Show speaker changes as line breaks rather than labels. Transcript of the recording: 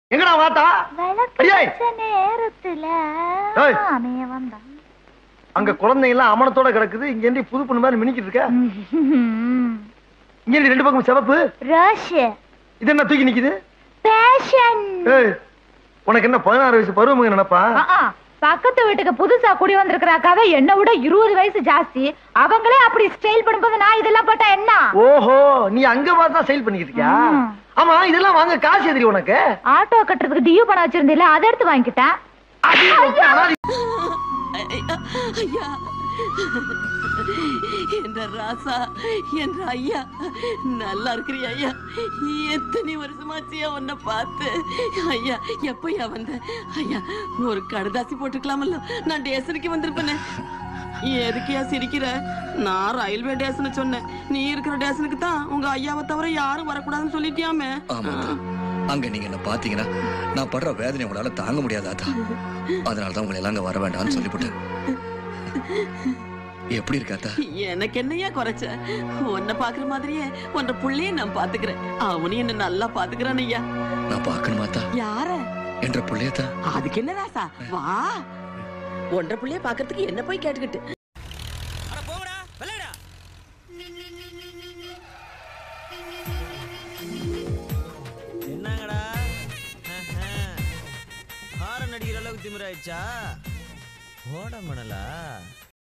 எங்கடா வாத்தா
விளக்கு
அடியே!
வச்ச நேரத்துல
ஏய்!
ஆமே வந்தான்
அங்க குழந்தை எல்லாம் அமனத்தோட கிடக்குது இங்க இருந்து புது பொண்ணு மாதிரி மினிக்கிட்டு இருக்க இங்க இருந்து ரெண்டு பக்கம் சிவப்பு
ரஷ்
இது என்ன தூக்கி நிக்குது
பேஷன்
ஏய் உனக்கு என்ன பதினாறு வயசு பருவம் நினைப்பா
பக்கத்து வீட்டுக்கு புதுசா குடி வந்திருக்கிறாக்காக என்ன விட இருபது வயசு ஜாஸ்தி அவங்களே அப்படி ஸ்டைல் பண்ணும்போது நான் இதெல்லாம் போட்டா என்ன
ஓஹோ நீ அங்க பார்த்தா சேல் பண்ணிக்கிட்டு இருக்கியா
ம்.
ஆமா இதெல்லாம் வாங்க காசு எதிரி உனக்கு
ஆட்டோ கட்டுறதுக்கு டியூ பணம் வச்சிருந்தீல அதை எடுத்து வாங்கிட்டேன்
அனாதை-
ஐயா என்ற ராசா என்ற ஐயா நல்லா இருக்கிறியா ஐயா எத்தனை வருஷமாச்சியா உன்னை பார்த்து ஐயா எப்பயா வந்த ஐயா ஒரு கடுதாசி போட்டுக்கலாமல்ல நான் டேஷனுக்கு வந்திருப்பேனே எதுக்கியா சிரிக்கிற நான் ரயில்வே டேஷன் சொன்னேன் நீ இருக்கிற டேஷனுக்கு தான் உங்க ஐயாவை தவிர யாரும் வரக்கூடாதுன்னு சொல்லிட்டியாமே
ஆமா அத்தா. அங்க நீங்க என்ன பாத்தீங்கன்னா நான் படுற வேதனை உங்களால தாங்க முடியாது அத்தா அதனால தான் உங்களை எல்லாம் அங்க வர வேண்டாம்னு சொல்லிவிட்டேன் எப்படி இருக்காத்தா
எனக்கு என்னையா குறைச்ச உன்னை பாக்குற மாதிரியே உன்ற புள்ளைய நான் பாத்துக்கிறேன் அவனும் என்ன நல்லா பாத்துக்கிறான் ஐயா
நான் பார்க்கணுமாத்தா
யார
என்ற பிள்ளையத்தா
அதுக்கு என்ன ராசா வா ஒன்றரை புள்ளைய பாக்குறதுக்கு என்ன போய் கேட்டுக்கிட்டு
என்னங்கடா ஹாரன் அடிக்கிற அளவுக்கு திமிராயிடுச்சா ஓட மணலா